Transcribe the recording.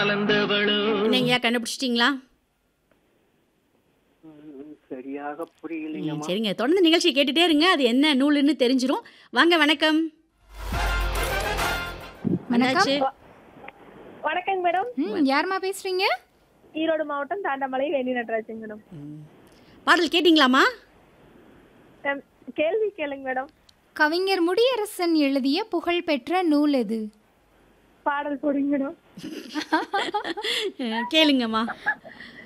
நீங்க கண்டுபிடிச்சிட்டீங்களா ம், சரியாக ம், புரியலைங்கம்மா சரிங்க தொடர்ந்து நிகழ்ச்சி கேட்டுட்டே இருங்க அது என்ன நூலுன்னு தெரிஞ்சிரும் வாங்க வணக்கம் வந்தாச்சு வணக்கங்க மேடம் ம் யாரும்மா பேசுறீங்க ஈரோடு மாவட்டம் தாண்டமலை வேணி நடராஜங்க மேடம் பாடல் கேட்டிங்களாமா அம், கேள்வி கேளுங்க மேடம் கவிஞர் முடியரசன் எழுதிய புகழ்பெற்ற நூல் எது பாடல் போடுங்க மேடம் அஹ், கேளுங்கம்மா